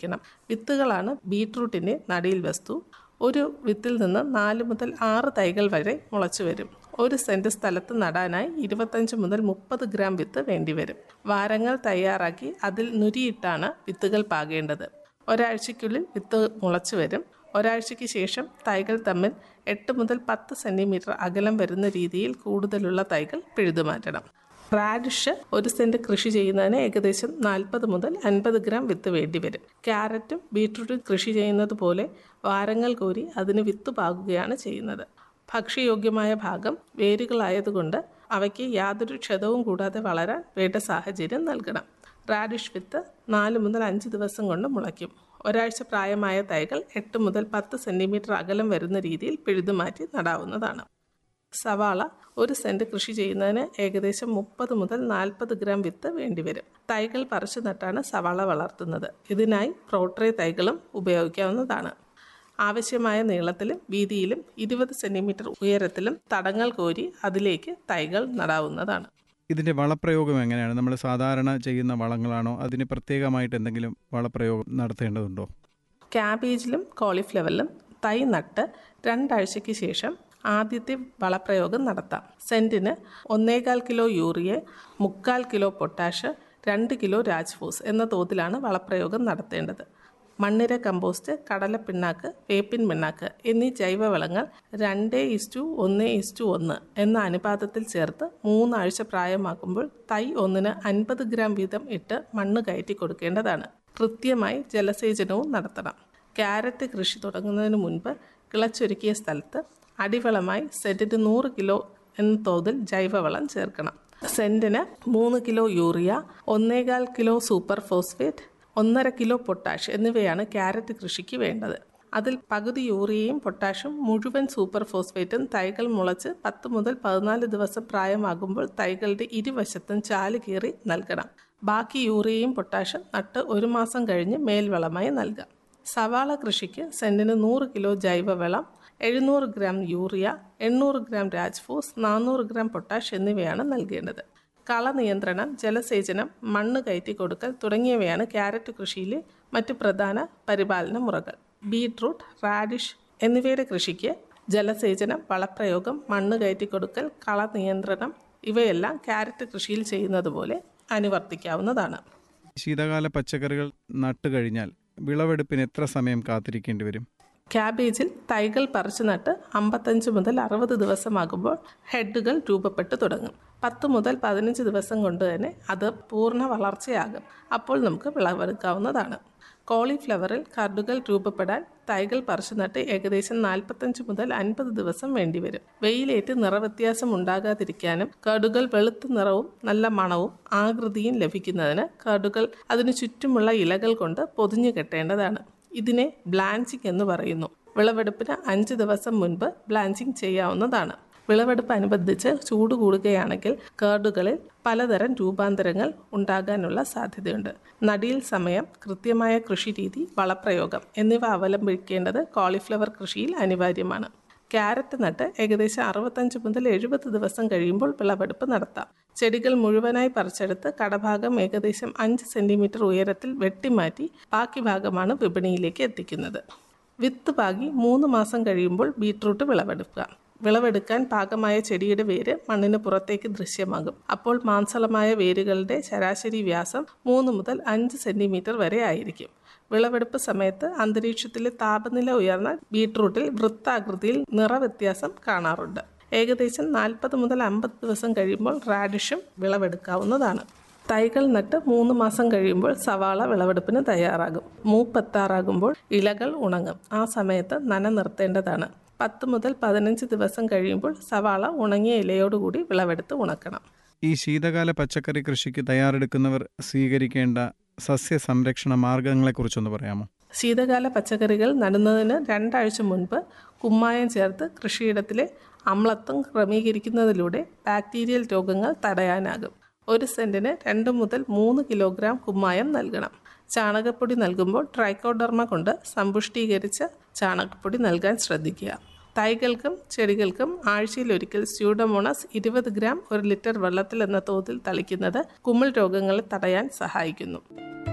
സൂക്ഷിക്കണം വിത്തുകളാണ് ബീട്രൂട്ടിൻ്റെ നടിയിൽ വസ്തു ഒരു വിത്തിൽ നിന്ന് നാല് മുതൽ ആറ് തൈകൾ വരെ മുളച്ചു വരും ഒരു സെൻറ് സ്ഥലത്ത് നടാനായി ഇരുപത്തഞ്ച് മുതൽ മുപ്പത് ഗ്രാം വിത്ത് വേണ്ടിവരും വാരങ്ങൾ തയ്യാറാക്കി അതിൽ നുരിയിട്ടാണ് വിത്തുകൾ പാകേണ്ടത് ഒരാഴ്ചയ്ക്കുള്ളിൽ വിത്ത് മുളച്ചു വരും ഒരാഴ്ചയ്ക്ക് ശേഷം തൈകൾ തമ്മിൽ എട്ട് മുതൽ പത്ത് സെൻറ്റിമീറ്റർ അകലം വരുന്ന രീതിയിൽ കൂടുതലുള്ള തൈകൾ പിഴുതുമാറ്റണം റാഡിഷ് ഒരു സെൻറ്റ് കൃഷി ചെയ്യുന്നതിന് ഏകദേശം നാൽപ്പത് മുതൽ അൻപത് ഗ്രാം വിത്ത് വേണ്ടിവരും ക്യാരറ്റും ബീട്രൂട്ടും കൃഷി ചെയ്യുന്നത് പോലെ വാരങ്ങൾ കോരി അതിന് വിത്ത് പാകുകയാണ് ചെയ്യുന്നത് ഭക്ഷ്യയോഗ്യമായ ഭാഗം വേരുകളായതുകൊണ്ട് അവയ്ക്ക് യാതൊരു ക്ഷതവും കൂടാതെ വളരാൻ വേണ്ട സാഹചര്യം നൽകണം റാഡിഷ് വിത്ത് നാല് മുതൽ അഞ്ച് ദിവസം കൊണ്ട് മുളയ്ക്കും ഒരാഴ്ച പ്രായമായ തൈകൾ എട്ട് മുതൽ പത്ത് സെൻറ്റിമീറ്റർ അകലം വരുന്ന രീതിയിൽ പിഴുതുമാറ്റി നടാവുന്നതാണ് സവാള ഒരു സെൻറ്റ് കൃഷി ചെയ്യുന്നതിന് ഏകദേശം മുപ്പത് മുതൽ നാൽപ്പത് ഗ്രാം വിത്ത് വേണ്ടിവരും തൈകൾ പറിച്ചു നട്ടാണ് സവാള വളർത്തുന്നത് ഇതിനായി പ്രോട്രേ തൈകളും ഉപയോഗിക്കാവുന്നതാണ് ആവശ്യമായ നീളത്തിലും വീതിയിലും ഇരുപത് സെൻറ്റിമീറ്റർ ഉയരത്തിലും തടങ്ങൾ കോരി അതിലേക്ക് തൈകൾ നടാവുന്നതാണ് ഇതിൻ്റെ വളപ്രയോഗം എങ്ങനെയാണ് നമ്മൾ സാധാരണ ചെയ്യുന്ന വളങ്ങളാണോ അതിന് പ്രത്യേകമായിട്ട് എന്തെങ്കിലും വളപ്രയോഗം നടത്തേണ്ടതുണ്ടോ ക്യാബേജിലും കോളിഫ്ലവറിലും തൈ നട്ട് രണ്ടാഴ്ചയ്ക്ക് ശേഷം ആദ്യത്തെ വളപ്രയോഗം നടത്താം സെൻറ്റിന് ഒന്നേകാൽ കിലോ യൂറിയ മുക്കാൽ കിലോ പൊട്ടാഷ് രണ്ട് കിലോ രാജ്ഫോസ് എന്ന തോതിലാണ് വളപ്രയോഗം നടത്തേണ്ടത് മണ്ണിര കമ്പോസ്റ്റ് കടലപ്പിണ്ണാക്ക് വേപ്പിൻ പിണ്ണാക്ക് എന്നീ ജൈവവളങ്ങൾ രണ്ട് ഇസ്റ്റു ഒന്ന് ഇസ്റ്റു ഒന്ന് എന്ന അനുപാതത്തിൽ ചേർത്ത് മൂന്നാഴ്ച പ്രായമാക്കുമ്പോൾ തൈ ഒന്നിന് അൻപത് ഗ്രാം വീതം ഇട്ട് മണ്ണ് കയറ്റി കൊടുക്കേണ്ടതാണ് കൃത്യമായി ജലസേചനവും നടത്തണം ക്യാരറ്റ് കൃഷി തുടങ്ങുന്നതിന് മുൻപ് കിളച്ചൊരുക്കിയ സ്ഥലത്ത് അടിവളമായി സെൻറ്റിന് നൂറ് കിലോ എന്ന തോതിൽ ജൈവവളം ചേർക്കണം സെൻറ്റിന് മൂന്ന് കിലോ യൂറിയ ഒന്നേകാൽ കിലോ സൂപ്പർ ഫോസ്ഫേറ്റ് ഒന്നര കിലോ പൊട്ടാഷ് എന്നിവയാണ് ക്യാരറ്റ് കൃഷിക്ക് വേണ്ടത് അതിൽ പകുതി യൂറിയയും പൊട്ടാഷും മുഴുവൻ സൂപ്പർ ഫോസ്ഫേറ്റും തൈകൾ മുളച്ച് പത്ത് മുതൽ പതിനാല് ദിവസം പ്രായമാകുമ്പോൾ തൈകളുടെ ഇരുവശത്തും ചാല് കീറി നൽകണം ബാക്കി യൂറിയയും പൊട്ടാഷും നട്ട് ഒരു മാസം കഴിഞ്ഞ് മേൽവളമായി നൽകാം സവാള കൃഷിക്ക് സെൻറ്റിന് നൂറ് കിലോ ജൈവവളം എഴുന്നൂറ് ഗ്രാം യൂറിയ എണ്ണൂറ് ഗ്രാം രാജ്ഫോസ് നാനൂറ് ഗ്രാം പൊട്ടാഷ് എന്നിവയാണ് നൽകേണ്ടത് കള നിയന്ത്രണം ജലസേചനം മണ്ണ് കയറ്റി കൊടുക്കൽ തുടങ്ങിയവയാണ് ക്യാരറ്റ് കൃഷിയിലെ മറ്റ് പ്രധാന പരിപാലന മുറകൾ ബീട്രൂട്ട് റാഡിഷ് എന്നിവയുടെ കൃഷിക്ക് ജലസേചനം വളപ്രയോഗം മണ്ണ് കയറ്റി കൊടുക്കൽ കള നിയന്ത്രണം ഇവയെല്ലാം ക്യാരറ്റ് കൃഷിയിൽ ചെയ്യുന്നത് പോലെ അനുവർത്തിക്കാവുന്നതാണ് ശീതകാല പച്ചക്കറികൾ നട്ടു കഴിഞ്ഞാൽ വിളവെടുപ്പിന് എത്ര സമയം കാത്തിരിക്കേണ്ടി വരും ക്യാബേജിൽ തൈകൾ പറിച്ചു നട്ട് അമ്പത്തഞ്ച് മുതൽ അറുപത് ദിവസമാകുമ്പോൾ ഹെഡുകൾ രൂപപ്പെട്ടു തുടങ്ങും പത്ത് മുതൽ പതിനഞ്ച് ദിവസം കൊണ്ട് തന്നെ അത് പൂർണ്ണ വളർച്ചയാകും അപ്പോൾ നമുക്ക് വിളവെടുക്കാവുന്നതാണ് കോളിഫ്ലവറിൽ കർഡുകൾ രൂപപ്പെടാൻ തൈകൾ പറിച്ചു നട്ട് ഏകദേശം നാൽപ്പത്തഞ്ച് മുതൽ അൻപത് ദിവസം വേണ്ടിവരും വെയിലേറ്റ് നിറവ്യത്യാസം ഉണ്ടാകാതിരിക്കാനും കടുകൾ വെളുത്ത നിറവും നല്ല മണവും ആകൃതിയും ലഭിക്കുന്നതിന് കടുകൾ അതിനു ചുറ്റുമുള്ള ഇലകൾ കൊണ്ട് പൊതിഞ്ഞു കെട്ടേണ്ടതാണ് ഇതിനെ ബ്ലാഞ്ചിങ് എന്ന് പറയുന്നു വിളവെടുപ്പിന് അഞ്ച് ദിവസം മുൻപ് ബ്ലാഞ്ചിങ് ചെയ്യാവുന്നതാണ് വിളവെടുപ്പ് അനുബന്ധിച്ച് ചൂട് കൂടുകയാണെങ്കിൽ കേർഡുകളിൽ പലതരം രൂപാന്തരങ്ങൾ ഉണ്ടാകാനുള്ള സാധ്യതയുണ്ട് നടിയിൽ സമയം കൃത്യമായ കൃഷിരീതി വളപ്രയോഗം എന്നിവ അവലംബിക്കേണ്ടത് കോളിഫ്ലവർ കൃഷിയിൽ അനിവാര്യമാണ് ക്യാരറ്റ് നട്ട് ഏകദേശം അറുപത്തഞ്ച് മുതൽ എഴുപത് ദിവസം കഴിയുമ്പോൾ വിളവെടുപ്പ് നടത്താം ചെടികൾ മുഴുവനായി പറിച്ചെടുത്ത് കടഭാഗം ഏകദേശം അഞ്ച് സെൻറ്റിമീറ്റർ ഉയരത്തിൽ വെട്ടിമാറ്റി ബാക്കി ഭാഗമാണ് വിപണിയിലേക്ക് എത്തിക്കുന്നത് വിത്ത് പാകി മൂന്ന് മാസം കഴിയുമ്പോൾ ബീട്രൂട്ട് വിളവെടുക്കുക വിളവെടുക്കാൻ പാകമായ ചെടിയുടെ വേര് മണ്ണിന് പുറത്തേക്ക് ദൃശ്യമാകും അപ്പോൾ മാംസളമായ വേരുകളുടെ ശരാശരി വ്യാസം മൂന്ന് മുതൽ അഞ്ച് സെൻറ്റിമീറ്റർ വരെ ആയിരിക്കും വിളവെടുപ്പ് സമയത്ത് അന്തരീക്ഷത്തിലെ താപനില ഉയർന്നാൽ ബീട്രൂട്ടിൽ വൃത്താകൃതിയിൽ നിറവ്യത്യാസം കാണാറുണ്ട് ഏകദേശം നാൽപ്പത് മുതൽ അമ്പത് ദിവസം കഴിയുമ്പോൾ റാഡിഷും വിളവെടുക്കാവുന്നതാണ് തൈകൾ നട്ട് മൂന്ന് മാസം കഴിയുമ്പോൾ സവാള വിളവെടുപ്പിന് തയ്യാറാകും മൂപ്പെത്താറാകുമ്പോൾ ഇലകൾ ഉണങ്ങും ആ സമയത്ത് നന നിർത്തേണ്ടതാണ് പത്ത് മുതൽ പതിനഞ്ച് ദിവസം കഴിയുമ്പോൾ സവാള ഉണങ്ങിയ ഇലയോടുകൂടി വിളവെടുത്ത് ഉണക്കണം ഈ ശീതകാല പച്ചക്കറി കൃഷിക്ക് തയ്യാറെടുക്കുന്നവർ സ്വീകരിക്കേണ്ട സസ്യ സംരക്ഷണ മാർഗങ്ങളെക്കുറിച്ചൊന്ന് പറയാമോ ശീതകാല പച്ചക്കറികൾ നടുന്നതിന് രണ്ടാഴ്ച മുൻപ് കുമ്മായം ചേർത്ത് കൃഷിയിടത്തിലെ അമ്ലത്വം ക്രമീകരിക്കുന്നതിലൂടെ ബാക്ടീരിയൽ രോഗങ്ങൾ തടയാനാകും ഒരു സെൻറ്റിന് രണ്ട് മുതൽ മൂന്ന് കിലോഗ്രാം കുമ്മായം നൽകണം ചാണകപ്പൊടി നൽകുമ്പോൾ ട്രൈക്കോഡർമ കൊണ്ട് സമ്പുഷ്ടീകരിച്ച ചാണകപ്പൊടി നൽകാൻ ശ്രദ്ധിക്കുക തൈകൾക്കും ചെടികൾക്കും ആഴ്ചയിലൊരിക്കൽ സ്യൂഡോമോണസ് ഇരുപത് ഗ്രാം ഒരു ലിറ്റർ വെള്ളത്തിൽ എന്ന തോതിൽ തളിക്കുന്നത് കുമിൾ രോഗങ്ങളെ തടയാൻ സഹായിക്കുന്നു